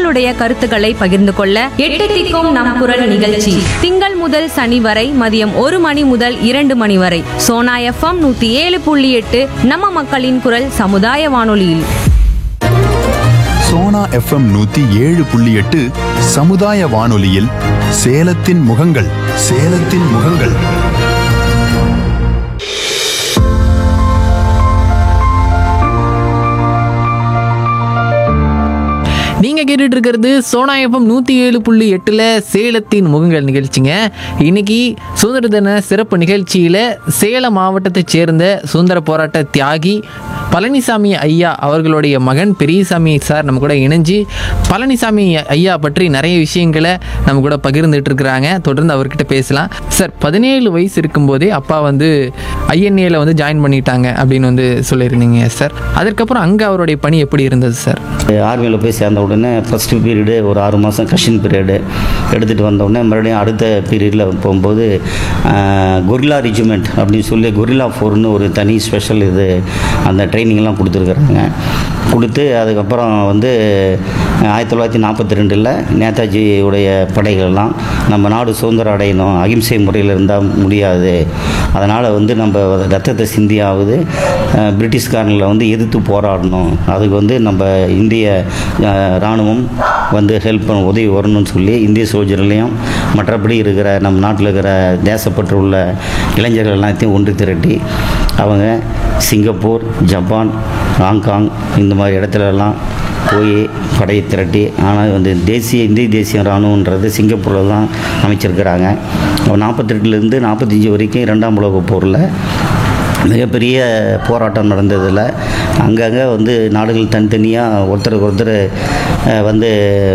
உங்களுடைய கருத்துக்களை பகிர்ந்து கொள்ள எட்டு திக்கும் நம் குரல் நிகழ்ச்சி திங்கள் முதல் சனி வரை மதியம் ஒரு மணி முதல் இரண்டு மணி வரை சோனா எஃப்எம் நூத்தி ஏழு புள்ளி எட்டு நம்ம மக்களின் குரல் சமுதாய வானொலியில் சோனா எஃப்எம் நூத்தி ஏழு புள்ளி எட்டு சமுதாய வானொலியில் சேலத்தின் முகங்கள் சேலத்தின் முகங்கள் நீங்க கேட்டுட்டு இருக்கிறது சோனா எஃப்எம் நூத்தி ஏழு புள்ளி எட்டுல சேலத்தின் முகங்கள் நிகழ்ச்சிங்க இன்னைக்கு சுதந்திர தின சிறப்பு நிகழ்ச்சியில சேலம் மாவட்டத்தைச் சேர்ந்த சுதந்திர போராட்ட தியாகி பழனிசாமி ஐயா அவர்களுடைய மகன் பெரியசாமி சார் நம்ம கூட இணைஞ்சு பழனிசாமி ஐயா பற்றி நிறைய விஷயங்களை நம்ம கூட பகிர்ந்துட்டு இருக்கிறாங்க தொடர்ந்து அவர்கிட்ட பேசலாம் சார் பதினேழு வயசு இருக்கும்போதே அப்பா வந்து ஐஎன்ஏல வந்து ஜாயின் பண்ணிட்டாங்க அப்படின்னு வந்து சொல்லியிருந்தீங்க சார் அதற்கப்புறம் அங்கே அவருடைய பணி எப்படி இருந்தது சார் ஆர்மியில் போய் சேர்ந்த உடனே ஃபஸ்ட்டு பீரியடு ஒரு ஆறு மாதம் கஷின் பீரியடு எடுத்துகிட்டு வந்த உடனே மறுபடியும் அடுத்த பீரியடில் போகும்போது கொரில்லா ரெஜிமெண்ட் அப்படின்னு சொல்லி கொரில்லா ஃபோர்னு ஒரு தனி ஸ்பெஷல் இது அந்த ட்ரைனிங்லாம் கொடுத்துருக்குறாங்க கொடுத்து அதுக்கப்புறம் வந்து ஆயிரத்தி தொள்ளாயிரத்தி நாற்பத்தி ரெண்டில் நேதாஜியுடைய படைகள்லாம் நம்ம நாடு சுதந்திரம் அடையணும் அகிம்சை முறையில் இருந்தால் முடியாது அதனால் வந்து நம்ம ரத்தத்தை சிந்தியாவது அஹ், பிரிட்டிஷ்காரங்களை வந்து எதிர்த்து போராடணும் அதுக்கு வந்து நம்ம இந்திய அஹ், இராணுவம் வந்து ஹெல்ப் பண்ண உதவி வரணும்னு சொல்லி இந்திய சோல்ஜர்லேயும் மற்றபடி இருக்கிற நம்ம நாட்டில் இருக்கிற தேசப்பற்று உள்ள இளைஞர்கள் எல்லாத்தையும் ஒன்று திரட்டி அவங்க சிங்கப்பூர் ஜப்பான் ஹாங்காங் இந்த மாதிரி இடத்துலலாம் போய் படையை திரட்டி ஆனால் வந்து தேசிய இந்திய தேசிய இராணுவன்றது சிங்கப்பூரில் தான் அமைச்சிருக்கிறாங்க நாற்பத்தெட்டுலேருந்து நாற்பத்தஞ்சு வரைக்கும் இரண்டாம் உலகப் போரில் மிகப்பெரிய போராட்டம் நடந்ததில் அங்கங்கே வந்து நாடுகள் தனித்தனியாக ஒருத்தருக்கு ஒருத்தர் அஹ், வந்து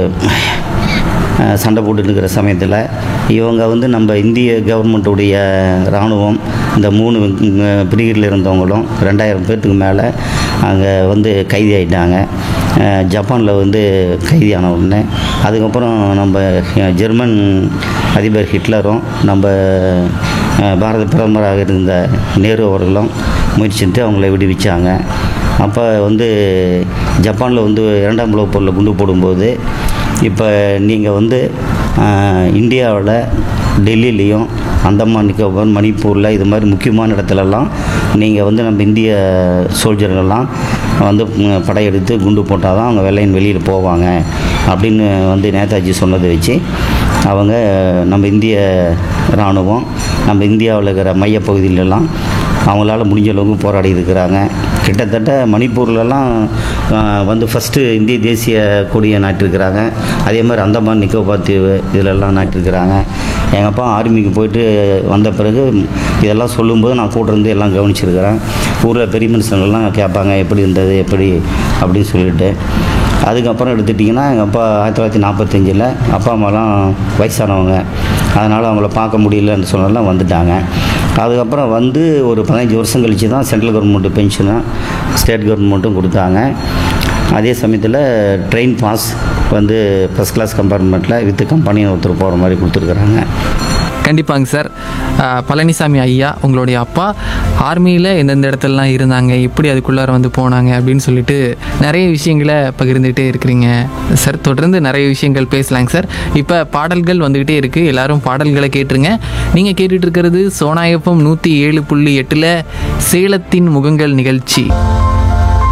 அஹ், சண்டை போட்டுட்டு இருக்கிற சமயத்தில் இவங்க வந்து நம்ம இந்திய கவர்மெண்ட்டுடைய இராணுவம் இந்த மூணு பிரிவில் இருந்தவங்களும் ரெண்டாயிரம் பேர்த்துக்கு மேலே அங்கே வந்து கைதி ஆயிட்டாங்க அஹ், ஜப்பானில் வந்து கைதியான உடனே அதுக்கப்புறம் நம்ம அஹ், ஜெர்மன் அதிபர் ஹிட்லரும் நம்ம அஹ், பாரத பிரதமராக இருந்த நேரு அவர்களும் முயற்சித்து அவங்கள விடுவிச்சாங்க அப்போ வந்து ஜப்பானில் வந்து இரண்டாம் உலகப் போரில் குண்டு போடும்போது இப்போ நீங்கள் வந்து இந்தியாவில் டெல்லியிலையும் அந்தமான் நிக்கோபார் மணிப்பூரில் இது மாதிரி முக்கியமான இடத்துலலாம் நீங்கள் வந்து நம்ம இந்திய சோல்ஜர்கள்லாம் வந்து ம், படையெடுத்து குண்டு போட்டால் தான் அவங்க வெள்ளையின் வெளியில் போவாங்க அப்படின்னு வந்து நேதாஜி சொன்னதை வச்சு அவங்க நம்ம இந்திய இராணுவம் நம்ம இந்தியாவில் இருக்கிற மையப்பகுதியிலலாம் அவங்களால முடிஞ்ச அளவுக்கு போராடி இருக்கிறாங்க கிட்டத்தட்ட மணிப்பூர்லலாம் ஆஹ், வந்து ஃபஸ்ட்டு இந்திய தேசிய கொடியை நாட்டிருக்கிறாங்க அதே மாதிரி அந்தமான் நிக்கோபார் தீவு இதிலெல்லாம் நாட்டிருக்கிறாங்க எங்கள் அப்பா ஆர்மிக்கு போயிட்டு வந்த பிறகு இதெல்லாம் சொல்லும்போது நான் கூட இருந்து எல்லாம் கவனிச்சிருக்கிறேன் ஊரில் பெரிய மனுஷங்கள்லாம் கேட்பாங்க எப்படி இருந்தது எப்படி அப்படின்னு சொல்லிட்டு அதுக்கப்புறம் எடுத்துட்டிங்கன்னா எங்கள் அப்பா ஆயிரத்தி தொள்ளாயிரத்தி நாற்பத்தஞ்சில் அப்பா அம்மாலாம் வயசானவங்க அதனால் அவங்கள பார்க்க முடியலன்னு சொன்னெல்லாம் வந்துட்டாங்க அதுக்கப்புறம் வந்து ஒரு பதினஞ்சு வருஷம் கழித்து தான் சென்ட்ரல் கவர்மெண்ட்டு பென்ஷனும் ஸ்டேட் கவர்மெண்ட்டும் கொடுத்தாங்க அதே சமயத்தில் ட்ரெயின் பாஸ் வந்து ஃபஸ்ட் கிளாஸ் கம்பார்ட்மெண்ட்டில் வித் கம்பெனி ஒருத்தர் போகிற மாதிரி கொடுத்துருக்குறாங்க கண்டிப்பாங்க சார் அஹ், பழனிசாமி ஐயா உங்களுடைய அப்பா ஆர்மியில் எந்தெந்த இடத்துலலாம் இருந்தாங்க எப்படி அதுக்குள்ளார வந்து போனாங்க அப்படின்னு சொல்லிட்டு நிறைய விஷயங்களை பகிர்ந்துகிட்டே இருக்கிறீங்க சார் தொடர்ந்து நிறைய விஷயங்கள் பேசலாங்க சார் இப்போ பாடல்கள் வந்துக்கிட்டே இருக்குது எல்லாரும் பாடல்களை கேட்டுருங்க நீங்கள் கேட்டுட்டு இருக்கிறது சோனாயப்பம் நூற்றி ஏழு புள்ளி எட்டில் சேலத்தின் முகங்கள் நிகழ்ச்சி